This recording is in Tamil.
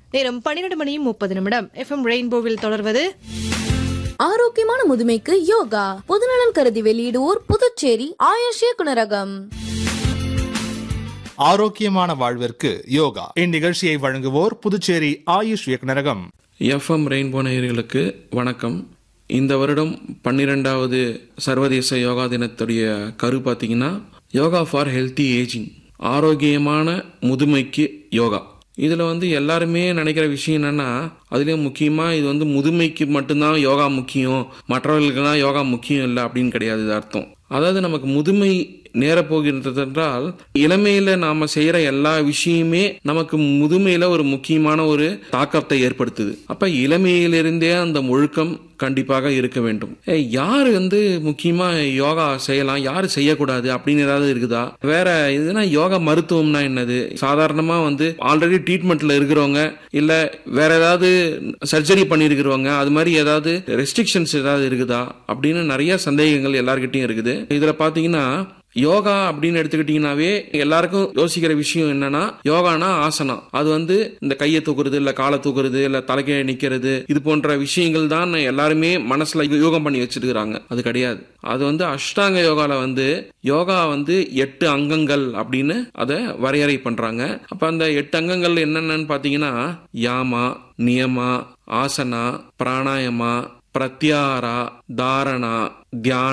நேரம் பன்னிரண்டு மணி முப்பது நிமிடம் எஃப்எம் ரெயின்போவில் தொடர்வது ஆரோக்கியமான முதுமைக்கு யோகா பொதுநலன் கருதி வெளியிடுவோர் புதுச்சேரி ஆயுஷ் இயக்குனரகம் ஆரோக்கியமான வாழ்விற்கு யோகா இந்நிகழ்ச்சியை வழங்குவோர் புதுச்சேரி ஆயுஷ் இயக்குநரகம் எஃப்எம் ரெயின்போ நேயர்களுக்கு வணக்கம் இந்த வருடம் பன்னிரெண்டாவது சர்வதேச யோகா தினத்துடைய கரு பார்த்தீங்கன்னா யோகா ஃபார் ஹெல்த்தி ஏஜிங் ஆரோக்கியமான முதுமைக்கு யோகா இதில் வந்து எல்லாருமே நினைக்கிற விஷயம் என்னன்னா அதுலேயும் முக்கியமாக இது வந்து முதுமைக்கு மட்டும்தான் யோகா முக்கியம் மற்றவர்களுக்கெல்லாம் யோகா முக்கியம் இல்லை அப்படின்னு கிடையாது இது அர்த்தம் அதாவது நமக்கு முதுமை நேரப்போகின்றது என்றால் இளமையில நாம செய்யற எல்லா விஷயமே நமக்கு முதுமையில ஒரு முக்கியமான ஒரு தாக்கத்தை ஏற்படுத்துது அப்ப இளமையிலிருந்தே அந்த ஒழுக்கம் கண்டிப்பாக இருக்க வேண்டும் ஏய், யாரு வந்து முக்கியமா யோகா செய்யலாம் யாரு செய்யக்கூடாது அப்படின்னு ஏதாவது இருக்குதா வேற இதுனா யோகா மருத்துவம்னா என்னது சாதாரணமா வந்து ஆல்ரெடி ட்ரீட்மெண்ட்ல இருக்கிறவங்க இல்ல வேற ஏதாவது சர்ஜரி பண்ணிருக்கிறவங்க அது மாதிரி ஏதாவது ரெஸ்ட்ரிக்ஷன்ஸ் ஏதாவது இருக்குதா அப்படின்னு நிறைய சந்தேகங்கள் எல்லார்கிட்டயும் இருக்குது இதுல பாத்தீங்கன்னா யோகா அப்படின்னு எடுத்துக்கிட்டீங்கன்னாவே எல்லாருக்கும் யோசிக்கிற விஷயம் என்னன்னா யோகானா ஆசனம் அது வந்து இந்த கையை தூக்குறது இல்ல காலை தூக்குறது இல்ல தலைக்கே நிக்கிறது இது போன்ற விஷயங்கள் தான் எல்லாருமே மனசுல யோகம் பண்ணி வச்சிருக்கிறாங்க அது கிடையாது அது வந்து அஷ்டாங்க யோகால வந்து யோகா வந்து எட்டு அங்கங்கள் அப்படின்னு அதை வரையறை பண்றாங்க அப்ப அந்த எட்டு அங்கங்கள் என்னென்னன்னு பாத்தீங்கன்னா யாமா நியமா ஆசனா பிராணாயமா பிரத்யாரா தாரணா தியான